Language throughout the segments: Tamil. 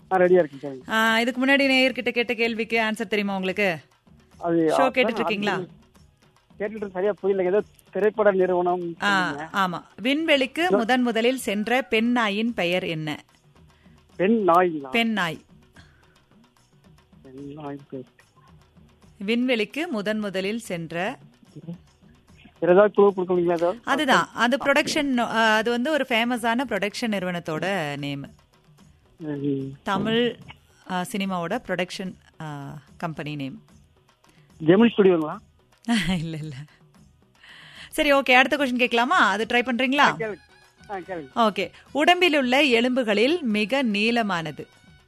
ஆ ரெடியா இருக்கு கேளுங்க ஆ, இதுக்கு முன்னாடி நேயர்கிட்ட கேட்ட கேள்விக்கு ஆன்சர் தெரியுமா உங்களுக்கு அது ஷோ அதான் கேட்டுட்டு இருக்கீங்களா அது கேட்டுட்டு சரியா புரியல ஏதோ திரைப்பட நிறுவனம் ஆ, சொன்னீங்க. ஆமா விண்வெளிக்கு முதன் முதலில் சென்ற பெண் நாயின் பெயர் என்ன பெண் நாய்ங்களா பெண் நாய் பெண் நாய் பேர். விண்வெளிக்கு முதன் முதலில் சென்ற வேற ஏதாவது குழு கொடுக்குறீங்களா ஏதாவது அதுதான் அது ப்ரொடக்ஷன் அது வந்து ஒரு ஃபேமஸான ப்ரொடக்ஷன் நிறுவனத்தோட நேம் ம். தமிழ் ஆ, சினிமாவோட ப்ரொடக்ஷன் கம்பெனி நேம் ஜெமினி ஸ்டுடியோங்களா இல்ல இல்ல சரி ஓகே அடுத்த கொஸ்டின் கேட்கலாமா அது ட்ரை பண்றீங்களா கேளுங்க ஆ கேளுங்க ஓகே உடம்பில் உள்ள எலும்புகளில் மிக நீளமானது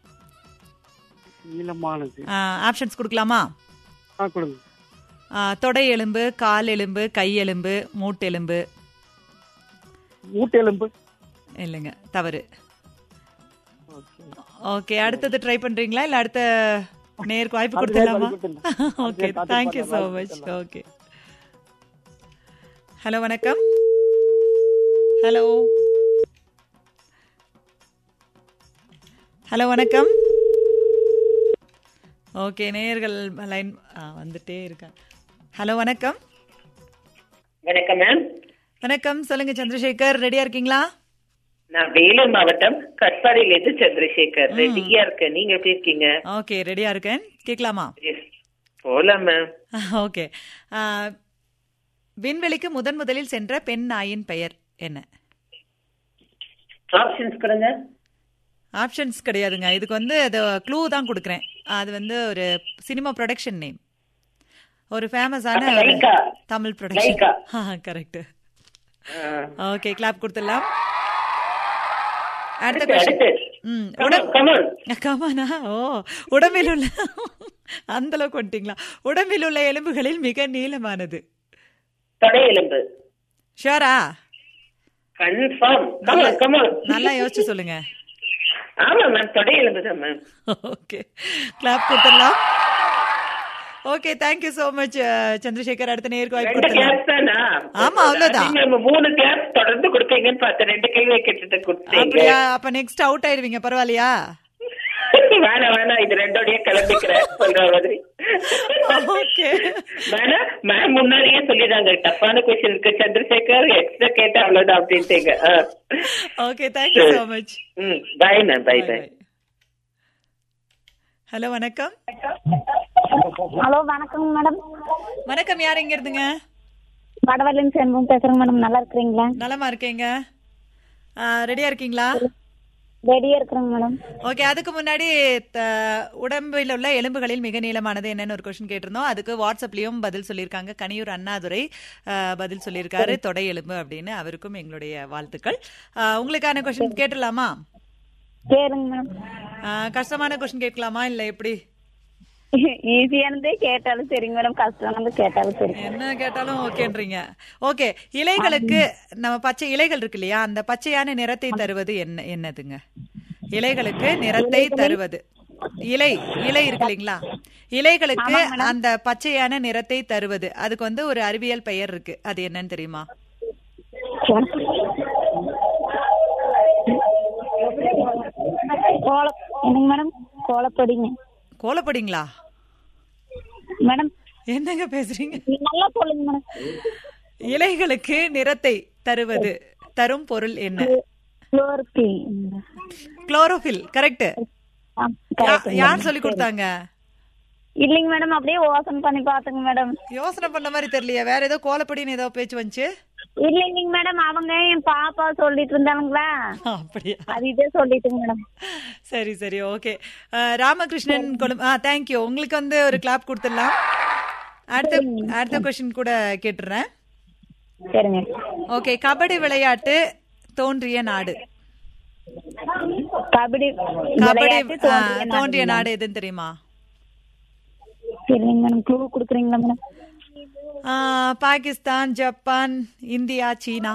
நீளமானது ஆப்ஷன்ஸ் கொடுக்கலாமா ஆ கொடுங்க ஆ, தொடை எலும்பு கால் எலும்பு கை எலும்பு மூட்டெலும்பு மூட்டெலும்பு இல்லைங்க தவறு ஓகே ஓகே அடுத்தது ட்ரை பண்றீங்களா இல்ல அடுத்த நேருக்கு வாய்ப்பு அடுத்த கொடுத்துடலாமா நேருக்கு கொடுத்துடலாம். ஓகே அடுத்த தேங்க்யூ ஸோ பார்த்து மச் பார்த்து ஓகே ஹலோ வணக்கம் ஹலோ ஹலோ வணக்கம் ஓகே நேயர்கள் லைன் வந்துட்டே இருக்காங்க ஹலோ வணக்கம் வணக்கம் மேம் வணக்கம் சொல்லுங்க சந்திரசேகர் ரெடியா இருக்கீங்களா நான் வேலூர் மாவட்டம் கட்பாடியிலிருந்து சந்திரசேகர் ரெடியா இருக்கேன் நீங்க எப்படி இருக்கீங்க ஓகே ரெடியா இருக்கேன் கேட்கலாமா Yes. போலாம் மேம் ஓகே விண்வெளிக்கு முதன் முதலில் சென்ற பெண் நாயின் பெயர் என்ன ஆப்ஷன்ஸ் கொடுங்க ஆப்ஷன்ஸ் கிடையாதுங்க இதுக்கு வந்து அது க்ளூ தான் கொடுக்குறேன் அது வந்து ஒரு சினிமா ப்ரொடக்ஷன் நேம் ஒரு ஃபேமஸான அப்ப Lyca. Tamil production Lyca. Correct ஆ. ஓகே கிளாப் கொடுத்துடலாம் அடுத்த அடுத்து, கொஸ்டின் அடுத்து. ம் Come உட on, come on. கமானா ஓ உடம்பில் உள்ள அந்த அளவுக்கு வந்துட்டீங்களா உடம்பில் உள்ள எலும்புகளில் மிக நீளமானது தொடை எலும்பு ஷுவரா கன்ஃபார்ம் கமல் கமல் நல்லா யோசிச்சு சொல்லுங்க ஆமா மேம் தொடை எலும்பு தான் மேம் ஓகே கிளாப் கொடுத்துடலாம் okay thank you so much Chandrasekhar அடுத்த நேருக்கு வாய்ப்பு ரெண்டு கொடுத்துடலாம் கிளாஸ் தானா ஆமா, அவ்வளவுதான். நீங்க நம்ம மூணு கிளாஸ் தொடர்ந்து கொடுப்பீங்கன்னு பார்த்தேன் ரெண்டு கேள்வி கேட்டுட்டு கொடுத்தீங்க அப்படியா அப்ப நெக்ஸ்ட் அவுட் ஆயிருவீங்க பரவாயில்லையா வேணாம் வேணாம் இது ரெண்டோடய கிளம்பிக்கிறேன் சொல்ற மாதிரி ஓகே வேணாம் மேம் முன்னாடியே சொல்லிடுறாங்க டப்பான கொஸ்டின் இருக்கு சந்திரசேகர் எக்ஸ்ட்ரா கேட்டா அவ்வளவுதான் அப்படின்ட்டீங்க ஆ. ஓகே தேங்க்யூ சோ மச் ம் bye ma'am bye bye hello வணக்கம் ஹலோ வணக்கங்க மேடம் வணக்கம் யார் எங்க இருந்துங்க வடவள்ளின்னு செல்வம் பேசுறேங்க மேடம் நல்லா இருக்கிறீங்களா நலமா இருக்கேங்க ரெடியா இருக்கீங்களா ரெடியா இருக்கிறேங்க மேடம் ஓகே அதுக்கு முன்னாடி த- உடம்பில் உள்ள எலும்புகளில் மிக நீளமானது என்னன்னு ஒரு கொஸ்டின் கேட்டிருந்தோம் அதுக்கு வாட்ஸ்அப்லயும் பதில் சொல்லியிருக்காங்க கனியூர் அண்ணாதுரை அஹ், பதில் சொல்லியிருக்காரு தொடை எலும்பு அப்படின்னு அவருக்கும் எங்களுடைய வாழ்த்துக்கள் அஹ், உங்களுக்கான கொஸ்டின் கேட்டுடலாமா கேளுங்க மேடம் அஹ், கஷ்டமான கொஸ்டின் கேட்கலாமா இல்ல எப்படி ஈஸியானதே கேட்டாலும் சரிங்க மேடம் கஷ்டமானது கேட்டாலும் சரி என்ன கேட்டாலும் ஓகேன்றீங்க ஓகே இலைகளுக்கு நம்ம பச்சை இலைகள் இருக்கு இல்லையா அந்த பச்சையான நிறத்தை தருவது என்ன என்னதுங்க இலைகளுக்கு நிறத்தை தருவது இலை இலை இருக்கு இல்லைங்களா இலைகளுக்கு அந்த பச்சையான நிறத்தை தருவது அதுக்கு வந்து ஒரு அறிவியல் பெயர் இருக்கு அது என்னன்னு தெரியுமா கோல என்னங்க மேடம் கோலப்பொடிங்க கோலப்படிங்களா மேடம் என்னங்க பேசுறீங்க நீங்க நல்லா சொல்லுங்க மேடம் இலைகளுக்கு நிறத்தை தருவது தரும் பொருள் என்ன குளோருக்கு குளோரோஃபில் கரெக்ட் யார் சொல்லி கொடுத்தாங்க இல்லைங்க மேடம் அப்படியே யோசனை பண்ணி பாத்துங்க மேடம் யோசனை பண்ண மாதிரி தெரியலையே வேற ஏதோ கோலப்படின்னு ஏதோ பேச்சு வந்துச்சு இல்லைங்க மேடம் அவங்க என் பாப்பா சொல்லிட்டு இருந்தாங்களா அப்படியா அது இதே சொல்லிட்டுங்க மேடம் சரி சரி ஓகே ராமகிருஷ்ணன் கொழும் ஆ தேங்க்யூ உங்களுக்கு வந்து ஒரு கிளாப் கொடுத்துடலாம் அடுத்த அடுத்த கொஸ்டின் கூட கேட்டுறேன் சரிங்க ஓகே கபடி விளையாட்டு தோன்றிய நாடு கபடி கபடி விளையாட்டு ஆ, தோன்றிய நாடு தோன்றிய நாடு எதுன்னு தெரியுமா சரிங்க மேடம் க்ளூ கொடுக்குறீங்களா மேடம் ஆ, பாகிஸ்தான் ஜப்பான் இந்தியா சீனா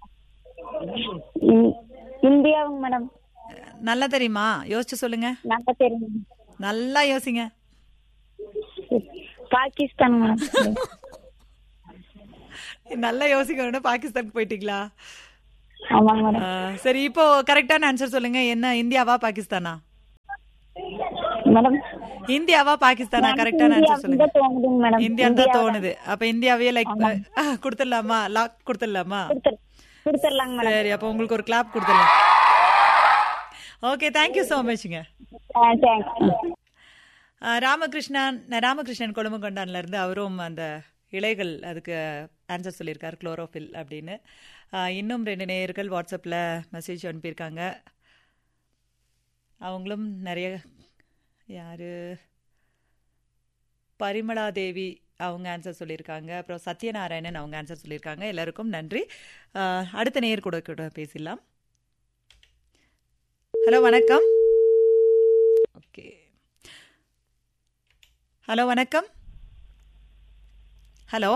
இ- இந்தியாவுங்க மேடம் நல்லா தெரியுமா யோசிச்சு சொல்லுங்க நல்லா தெரியுங்க நல்லா யோசிங்க பாகிஸ்தான் மேடம் நல்லா யோசிக்கணும்னா பாகிஸ்தானுக்கு போயிட்டீங்களா ஆமாங்க மேடம் ஆ, சரி இப்போ கரெக்டான ஆன்சர் சொல்லுங்க என்ன இந்தியாவா பாகிஸ்தானா மேடம் இந்தியாவா பாகிஸ்தானா கரெக்டான ஆன்சர் சொல்லுங்க இந்தியா தோணுதுங்க மேடம் இந்தியா தான் தோணுது அப்ப இந்தியாவே லைக் கொடுத்துடலாமா லாக் கொடுத்துடலாமா கொடுத்துரு- கொடுத்துடலாங்க மேடம் சரி அப்ப உங்களுக்கு ஒரு கிளாப் கொடுத்துடலாம் ஓகே தேங்க்யூ ஸோ மச்ங்க தேங்க்ஸ் ராமகிருஷ்ணன் ராமகிருஷ்ணன் கொழும்புகொண்டான்ல இருந்து அவரும் அந்த இலைகள் அதுக்கு ஆன்சர் சொல்லியிருக்கார் குளோரோஃபில் அப்படின்னு ஆஹ் இன்னும் ரெண்டு நேயர்கள் வாட்ஸ்அப்பில் மெசேஜ் அனுப்பியிருக்காங்க அவங்களும் நிறைய யாரு பரிமளா தேவி அவங்க ஆன்சர் சொல்லியிருக்காங்க அப்புறம் சத்யநாராயணன் அவங்க ஆன்சர் சொல்லியிருக்காங்க எல்லாருக்கும் நன்றி ஆஹ் அடுத்த நேயர் கூட கூட பேசிடலாம் ஹலோ வணக்கம் ஓகே ஹலோ வணக்கம் hello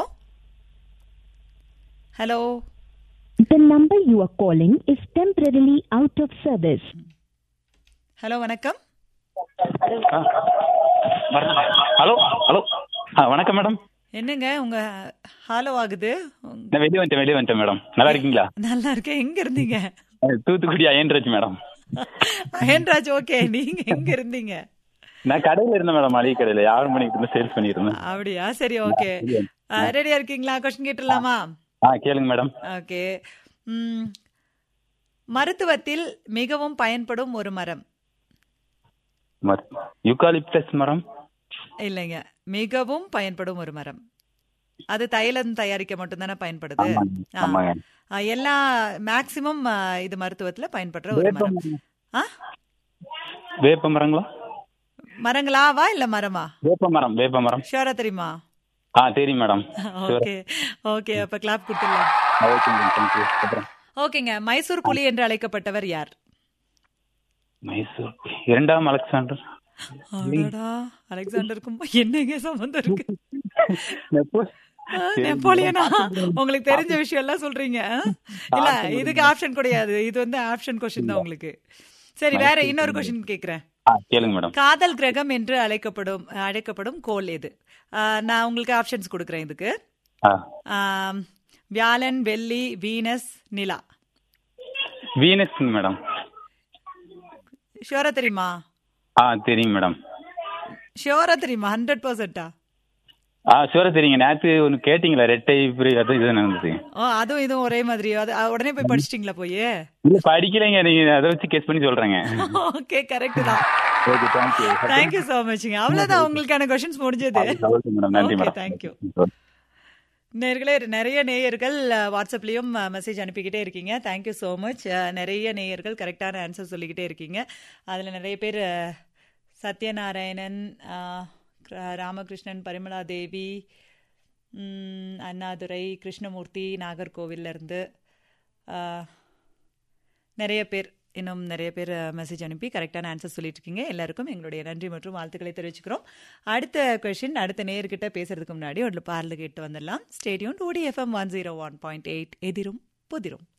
hello The number you are calling is temporarily out of service. Hello வணக்கம் ஹலோ ஹலோ ஆ வணக்கம் மேடம் என்னங்க உங்க ஹலோ ஆகுது உங்க- நான் வெளியே வந்துட்டேன் வெளியே வந்துட்டேன் மேடம் நல்லா இருக்கீங்களா நல்லா இருக்கேன் எங்க இருந்தீங்க தூத்துக்குடி அயன்ராஜ் மேடம் அயன்ராஜ் ஓகே நீங்க எங்க இருந்தீங்க நான் கடையில இருந்தேன் மேடம் மளிகை கடையில யாரும் பண்ணிட்டு இருந்தேன் சேல்ஸ் பண்ணிட்டு இருந்தேன் அப்படியா சரி ஓகே ரெடியா இருக்கீங்களா கொஸ்டின் கேட்டுடலாமா ஆ கேளுங்க மேடம் ஓகே ம், மருத்துவத்தில் மிகவும் பயன்படும் ஒரு மரம் யூகாலிப்டஸ் மரம் இல்லைங்க மிகவும் பயன்படும் ஒரு மரம் அது தைலம் தயாரிக்க மட்டும்தானே பயன்படுது ஆமாங்க, ஆ. ஆமாங்க. ஆ, எல்லா மேக்சிமம் இது மருத்துவத்துல பயன்படுற ஒரு வேப்ப மரம் மரம். ஆ வேப்ப மரங்களா மரங்களாவா இல்ல மரமா வேப்ப மரம் வேப்ப மரம் ஷுவரா தெரியுமா ஆ தெரியும் மேடம் ஓகே ஓகே அப்ப கிளாப் கொடுத்துடலாம் ஓகே மேடம் தேங்க்யூ அப்புறம் ஓகேங்க மைசூர் புலி என்று அழைக்கப்பட்டவர் யார் மைசூர் இரண்டாம் அலெக்சாண்டர் அடடா அலெக்சாண்டருக்கும் என்னங்க சம்பந்தம் இருக்கு நெப்போ- ஆ, நெப்போலியனா உங்களுக்கு தெரிஞ்ச விஷயம் எல்லாம் சொல்றீங்க ஆ? இல்ல இதுக்கு ஆப்ஷன் கிடையாது இது வந்து ஆப்ஷன் கொஸ்டின் தான் உங்களுக்கு சரி வேற இன்னொரு கொஸ்டின் கேக்குறேன் ஆ கேளுங்க மேடம் காதல் கிரகம் என்று அழைக்கப்படும் அழைக்கப்படும் கோள் எது ஆ, நான் உங்களுக்கு ஆப்ஷன்ஸ் கொடுக்குறேன் இதுக்கு ஆ ஆம், வியாழன் வெள்ளி வீனஸ் நிலா வீனஸ் மேடம் ஷியோரா தெரியுமா ஆ தெரியும் மேடம் ஷியோரா தெரியுமா ஹண்ட்ரட் பர்சன்டா ஆ ஷுவரா தெரியுங்க நேத்து ஒன்று கேட்டீங்களா ரெட்டை இப்படி அது இது நடந்தது ஓ அதுவும் இதுவும் ஒரே மாதிரி அது அ, உடனே போய் படிச்சிட்டீங்களா போய் இல்ல படிக்கலைங்க நீங்க அதை வச்சு கெஸ் பண்ணி சொல்றேங்க ஓகே கரெக்ட் தான் ஓகே தேங்க்யூ தேங்க்யூ சோ மச்ங்க அவ்வளவுதான் உங்களுக்கான கொஸ்டின்ஸ் முடிஞ்சது ஓகே மேடம் நன்றி Okay, மேடம் thank you. நேர்களே நிறைய நேயர்கள் அஹ், வாட்ஸ்அப்லயும் அஹ், மெசேஜ் அனுப்பிக்கிட்டே இருக்கீங்க தேங்க்யூ ஸோ மச் நிறைய நேயர்கள் கரெக்டான ஆன்சர் சொல்லிக்கிட்டே இருக்கீங்க அதில் நிறைய பேர் அஹ், சத்யநாராயணன் அஹ், கிர- ராமகிருஷ்ணன் பரிமளா தேவி ம், அண்ணாதுரை கிருஷ்ணமூர்த்தி நாகர்கோவில்ல இருந்து அஹ், நிறைய பேர் இன்னும் நிறைய பேர் மெசேஜ் அனுப்பி கரெக்டான ஆன்சர் சொல்லிட்டு இருக்கீங்க எல்லாருக்கும் எங்களுடைய நன்றி மற்றும் வாழ்த்துக்களை தெரிவிச்சுக்கிறோம் அடுத்த கொஷின் அடுத்த நேர்கிட்ட பேசுறதுக்கு முன்னாடி ஒரு பாடல் கேட்டு வந்துடலாம் stay tuned to the FM one zero one point eight எதிரும் புதிரும்